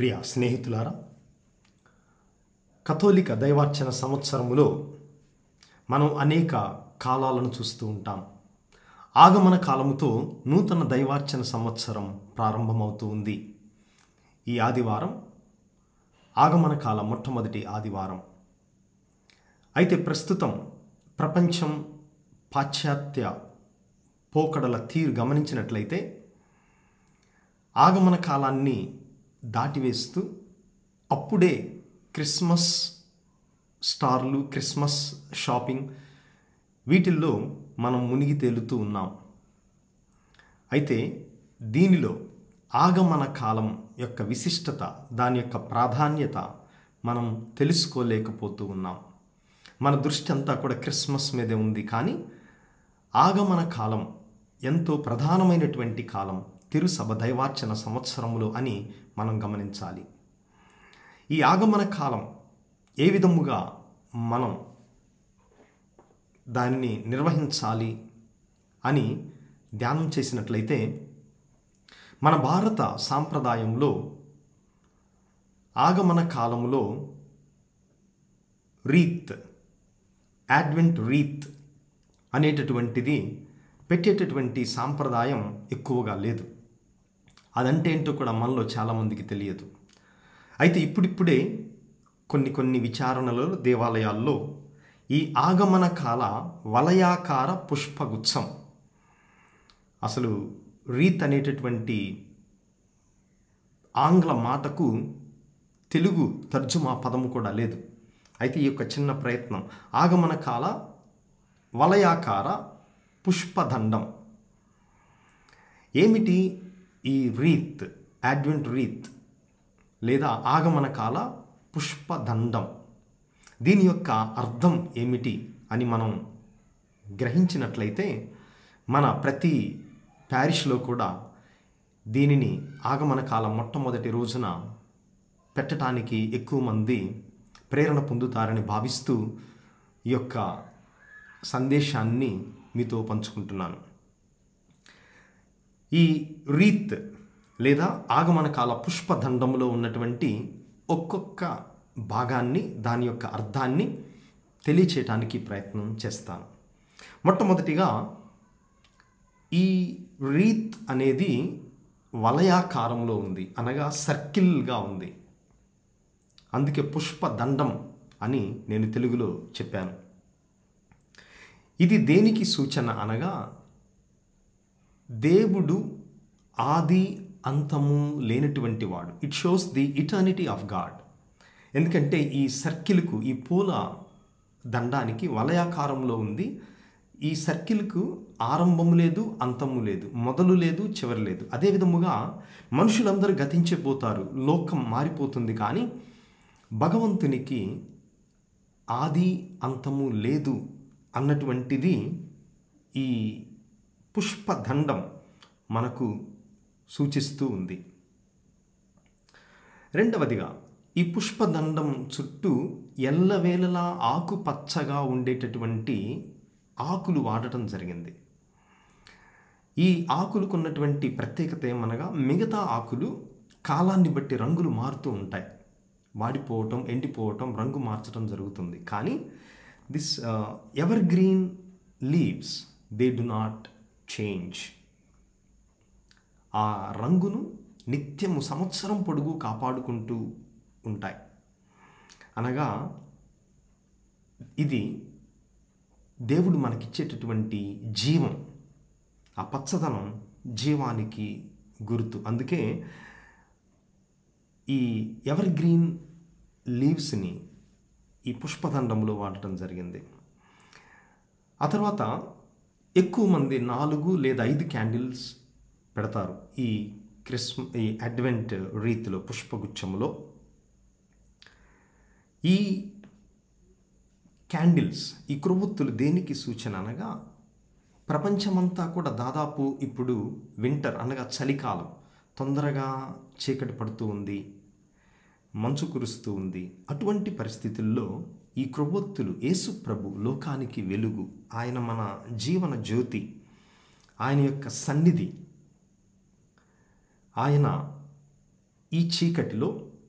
ప్రియ స్నేహితులారా కథోలిక దైవార్చన సంవత్సరములో మనం అనేక కాలాలను చూస్తూ ఉంటాం ఆగమన కాలముతో నూతన దైవార్చన సంవత్సరం ప్రారంభమవుతూ ఉంది ఈ ఆదివారం ఆగమన కాల మొట్టమొదటి ఆదివారం అయితే ప్రస్తుతం ప్రపంచం పాశ్చాత్య పోకడల తీరు గమనించినట్లయితే ఆగమన కాలాన్ని దాటివేస్తూ అప్పుడే క్రిస్మస్ స్టార్లు క్రిస్మస్ షాపింగ్ వీటిల్లో మనం మునిగి తేలుతూ ఉన్నాం అయితే దీనిలో ఆగమన కాలం యొక్క విశిష్టత దాని యొక్క ప్రాధాన్యత మనం తెలుసుకోలేకపోతూ ఉన్నాం మన దృష్టి అంతా కూడా క్రిస్మస్ మీదే ఉంది కానీ ఆగమన కాలం ఎంతో ప్రధానమైనటువంటి కాలం తిరుసభ దైవార్చన సంవత్సరములో అని మనం గమనించాలి ఈ ఆగమన కాలం ఏ విధముగా మనం దాన్ని నిర్వహించాలి అని ధ్యానం చేసినట్లయితే మన భారత సాంప్రదాయంలో ఆగమన కాలంలో రీత్ యాడ్వెంట్ రీత్ అనేటటువంటిది పెట్టేటటువంటి సాంప్రదాయం ఎక్కువగా లేదు అదంటే ఏంటో కూడా మనలో చాలామందికి తెలియదు అయితే ఇప్పుడిప్పుడే కొన్ని కొన్ని విచారణలలో దేవాలయాల్లో ఈ ఆగమన కాల వలయాకార పుష్పగుచ్చం అసలు రీత్ అనేటటువంటి ఆంగ్ల మాటకు తెలుగు తర్జుమా పదము కూడా లేదు అయితే ఈ యొక్క చిన్న ప్రయత్నం ఆగమన కాల వలయాకార పుష్పదండం ఏమిటి ఈ రీత్ యాడ్వెంట్ రీత్ లేదా ఆగమన కాల పుష్పదండం దీని యొక్క అర్థం ఏమిటి అని మనం గ్రహించినట్లయితే మన ప్రతి ప్యారిష్లో కూడా దీనిని ఆగమన కాలం మొట్టమొదటి రోజున పెట్టడానికి ఎక్కువ మంది ప్రేరణ పొందుతారని భావిస్తూ ఈ యొక్క సందేశాన్ని మీతో పంచుకుంటున్నాను ఈ రీత్ లేదా ఆగమన కాల పుష్పదండంలో ఉన్నటువంటి ఒక్కొక్క భాగాన్ని దాని యొక్క అర్థాన్ని తెలియచేయటానికి ప్రయత్నం చేస్తాను మొట్టమొదటిగా ఈ రీత్ అనేది వలయాకారంలో ఉంది అనగా సర్కిల్గా ఉంది అందుకే పుష్పదండం అని నేను తెలుగులో చెప్పాను ఇది దేనికి సూచన అనగా దేవుడు ఆది అంతము లేనటువంటి వాడు it shows the eternity of God ఎందుకంటే ఈ సర్కిల్కు ఈ పూల దండానికి వలయాకారంలో ఉంది ఈ సర్కిల్కు ఆరంభము లేదు అంతము లేదు మొదలు లేదు చివరి లేదు అదే విధముగా మనుషులందరూ గతించిపోతారు లోకం మారిపోతుంది కానీ భగవంతునికి ఆది అంతము లేదు అన్నటువంటిది ఈ పుష్పదండం మనకు సూచిస్తూ ఉంది రెండవదిగా ఈ పుష్పదండం చుట్టూ ఎల్లవేళలా ఆకుపచ్చగా ఉండేటటువంటి ఆకులు వాడటం జరిగింది ఈ ఆకులకు ఉన్నటువంటి ప్రత్యేకత ఏమనగా మిగతా ఆకులు కాలాన్ని బట్టి రంగులు మారుతూ ఉంటాయి వాడిపోవటం ఎండిపోవటం రంగు మార్చడం జరుగుతుంది కానీ this evergreen leaves they do not change ఆ రంగును నిత్యము సంవత్సరం పొడుగు కాపాడుకుంటూ ఉంటాయి అనగా ఇది దేవుడు మనకిచ్చేటటువంటి జీవం ఆ పచ్చదనం జీవానికి గుర్తు అందుకే ఈ ఎవర్ గ్రీన్ లీవ్స్ని ఈ పుష్పదండంలో వాడటం జరిగింది ఆ తర్వాత ఎక్కువ మంది నాలుగు లేదా ఐదు క్యాండిల్స్ పెడతారు ఈ క్రిస్మ ఈ అడ్వెంట్ రీతిలో పుష్పగుచ్చములో ఈ క్యాండిల్స్ ఈ క్రొవ్వొత్తులు దేనికి సూచన అనగా ప్రపంచమంతా కూడా దాదాపు ఇప్పుడు వింటర్ అనగా చలికాలం తొందరగా చీకటి పడుతూ ఉంది మంచు కురుస్తూ ఉంది అటువంటి పరిస్థితుల్లో ఈ క్రొవ్వొత్తులు యేసు ప్రభు లోకానికి వెలుగు ఆయన మన జీవన జ్యోతి ఆయన యొక్క సన్నిధి ఆయన ఈ చీకటిలో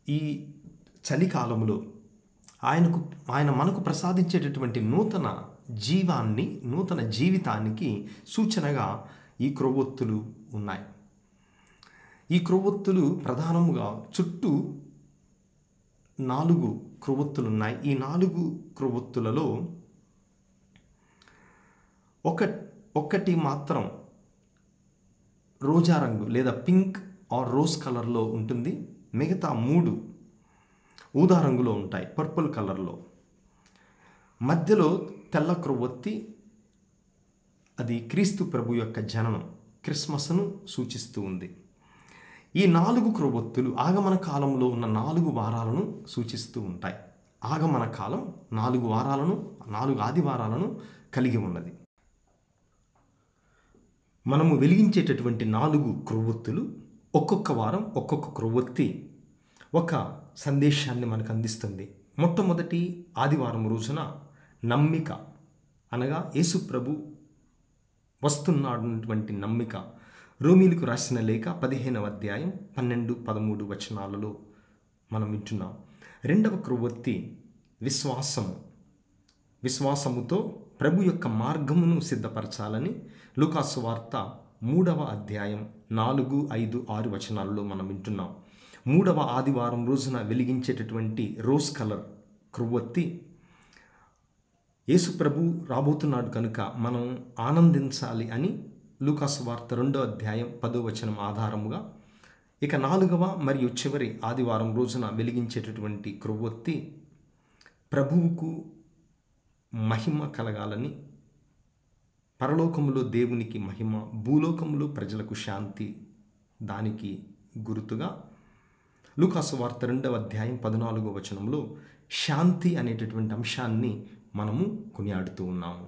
ఈ చలికాలంలో ఆయనకు ఆయన మనకు ప్రసాదించేటటువంటి నూతన జీవాన్ని నూతన జీవితానికి సూచనగా ఈ క్రొవ్వొత్తులు ఉన్నాయి ఈ క్రొవ్వొత్తులు ప్రధానముగా చుట్టూ నాలుగు క్రొవ్వొత్తులు ఉన్నాయి ఈ నాలుగు క్రొవ్వొత్తులలో ఒక ఒకటి మాత్రం రోజా రంగు లేదా పింక్ ఆర్ రోజ్ కలర్లో ఉంటుంది మిగతా మూడు ఊదా రంగులో ఉంటాయి పర్పుల్ కలర్లో మధ్యలో తెల్ల క్రొవ్వొత్తి అది క్రీస్తు ప్రభు యొక్క జననం క్రిస్మస్ను సూచిస్తూ ఉంది ఈ నాలుగు క్రొవ్వొత్తులు ఆగమన కాలంలో ఉన్న నాలుగు వారాలను సూచిస్తూ ఉంటాయి ఆగమన కాలం నాలుగు వారాలను నాలుగు ఆదివారాలను కలిగి ఉన్నది మనము వెలిగించేటటువంటి నాలుగు క్రొవ్వొత్తులు ఒక్కొక్క వారం ఒక్కొక్క క్రొవ్వొత్తి ఒక సందేశాన్ని మనకు అందిస్తుంది మొట్టమొదటి ఆదివారం రోజున నమ్మిక అనగా యేసు ప్రభు వస్తున్నాడన్నటువంటి నమ్మిక రోమిలకు రాసిన లేఖ పదిహేనవ అధ్యాయం పన్నెండు పదమూడు వచనాలలో మనం వింటున్నాం రెండవ క్రొవ్వొత్తి విశ్వాసము విశ్వాసముతో ప్రభు యొక్క మార్గమును సిద్ధపరచాలని లూకాసు వార్త మూడవ అధ్యాయం నాలుగు ఐదు ఆరు వచనాలలో మనం వింటున్నాం మూడవ ఆదివారం రోజున వెలిగించేటటువంటి రోజ్ కలర్ క్రొవ్వొత్తి యేసు ప్రభు రాబోతున్నాడు కనుక మనం ఆనందించాలి అని లూకాసు వార్త రెండో అధ్యాయం పదో వచనం ఆధారముగా ఇక నాలుగవ మరియు చివరి ఆదివారం రోజున వెలిగించేటటువంటి క్రొవ్వొత్తి ప్రభువుకు మహిమ కలగాలని పరలోకములో దేవునికి మహిమ భూలోకములో ప్రజలకు శాంతి దానికి గుర్తుగా లూకాసు వార్త రెండవ అధ్యాయం పద్నాలుగో వచనంలో శాంతి అనేటటువంటి అంశాన్ని మనము కొనియాడుతూ ఉన్నాము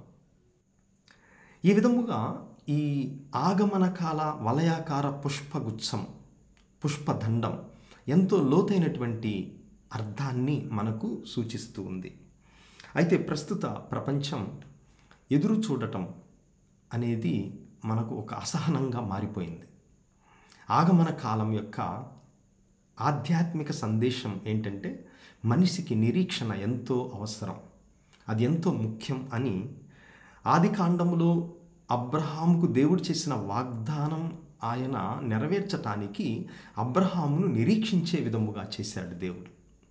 ఈ విధముగా ఈ ఆగమన కాల వలయాకార పుష్పగుచ్చం పుష్పదండం ఎంతో లోతైనటువంటి అర్థాన్ని మనకు సూచిస్తూ ఉంది అయితే ప్రస్తుత ప్రపంచం ఎదురు చూడటం అనేది మనకు ఒక అసహనంగా మారిపోయింది ఆగమన కాలం యొక్క ఆధ్యాత్మిక సందేశం ఏంటంటే మనిషికి నిరీక్షణ ఎంతో అవసరం అది ఎంతో ముఖ్యం అని ఆది కాండములో అబ్రహాముకు దేవుడు చేసిన వాగ్దానం ఆయన నెరవేర్చటానికి అబ్రహామును నిరీక్షించే విధముగా చేశాడు దేవుడు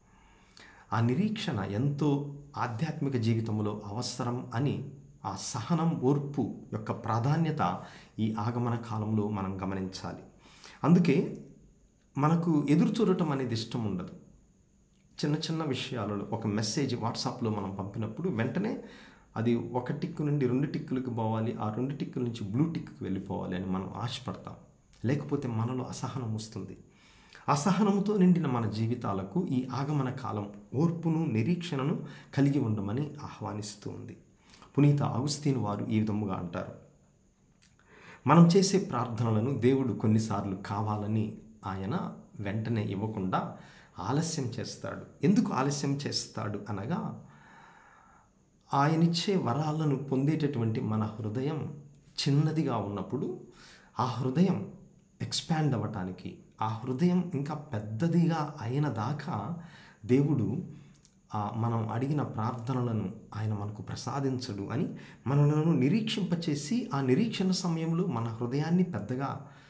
ఆ నిరీక్షణ ఎంతో ఆధ్యాత్మిక జీవితంలో అవసరం అని ఆ సహనం ఓర్పు యొక్క ప్రాధాన్యత ఈ ఆగమన కాలంలో మనం గమనించాలి అందుకే మనకు ఎదురు చూడటం అనేది ఇష్టం ఉండదు చిన్న చిన్న విషయాలలో ఒక మెసేజ్ వాట్సాప్లో మనం పంపినప్పుడు వెంటనే అది ఒక టిక్కు నుండి రెండు టిక్కులకు పోవాలి ఆ రెండు టిక్కుల నుంచి బ్లూ టిక్కి వెళ్ళిపోవాలి అని మనం ఆశపడతాం లేకపోతే మనలో అసహనం వస్తుంది అసహనంతో నిండిన మన జీవితాలకు ఈ ఆగమన కాలం ఓర్పును నిరీక్షణను కలిగి ఉండమని ఆహ్వానిస్తూ ఉంది పునీత అగుస్తీన్ వారు ఈ విధముగా అంటారు మనం చేసే ప్రార్థనలను దేవుడు కొన్నిసార్లు కావాలని ఆయన వెంటనే ఇవ్వకుండా ఆలస్యం చేస్తాడు ఎందుకు ఆలస్యం చేస్తాడు అనగా ఆయనిచ్చే వరాలను పొందేటటువంటి మన హృదయం చిన్నదిగా ఉన్నప్పుడు ఆ హృదయం ఎక్స్పాండ్ అవ్వటానికి ఆ హృదయం ఇంకా పెద్దదిగా అయిన దాకా దేవుడు ఆ మనం అడిగిన ప్రార్థనలను ఆయన మనకు ప్రసాదించడు అని మనలను నిరీక్షింపచేసి ఆ నిరీక్షణ సమయంలో మన హృదయాన్ని పెద్దగా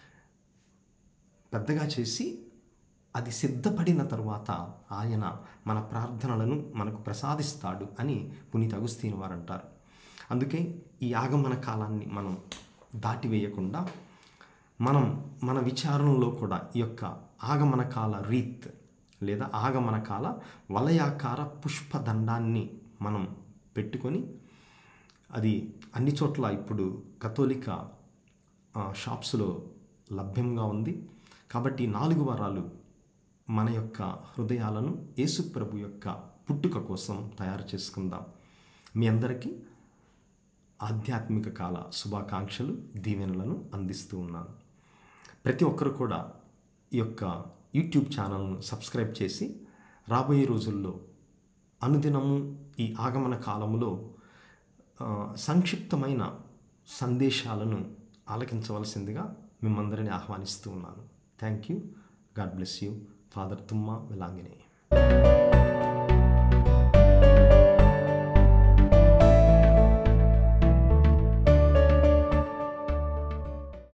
పెద్దగా చేసి అది సిద్ధపడిన తరువాత ఆయన మన ప్రార్థనలను మనకు ప్రసాదిస్తాడు అని పునీత్ అగుస్తీన్ వారు అంటారు అందుకే ఈ ఆగమన కాలాన్ని మనం దాటివేయకుండా మనం మన విచారణలో కూడా ఈ యొక్క ఆగమన కాల రీత్ లేదా ఆగమన కాల వలయాకార పుష్పదండాన్ని మనం పెట్టుకొని అది అన్ని చోట్ల ఇప్పుడు కథోలిక ఆ, షాప్స్లో లభ్యంగా ఉంది కాబట్టి ఈ నాలుగు వారాలు మన యొక్క హృదయాలను యేసు ప్రభు యొక్క పుట్టుక కోసం తయారు చేసుకుందాం మీ అందరికీ ఆధ్యాత్మిక కాల శుభాకాంక్షలు దీవెనలను అందిస్తూ ఉన్నాను ప్రతి ఒక్కరు కూడా ఈ యొక్క యూట్యూబ్ ఛానల్ను సబ్స్క్రైబ్ చేసి రాబోయే రోజుల్లో అనుదినము ఈ ఆగమన కాలంలో ఆ, సంక్షిప్తమైన సందేశాలను ఆలకించవలసిందిగా మిమ్మందరిని ఆహ్వానిస్తూ ఉన్నాను thank you God bless you father Thumma వెలాంగిని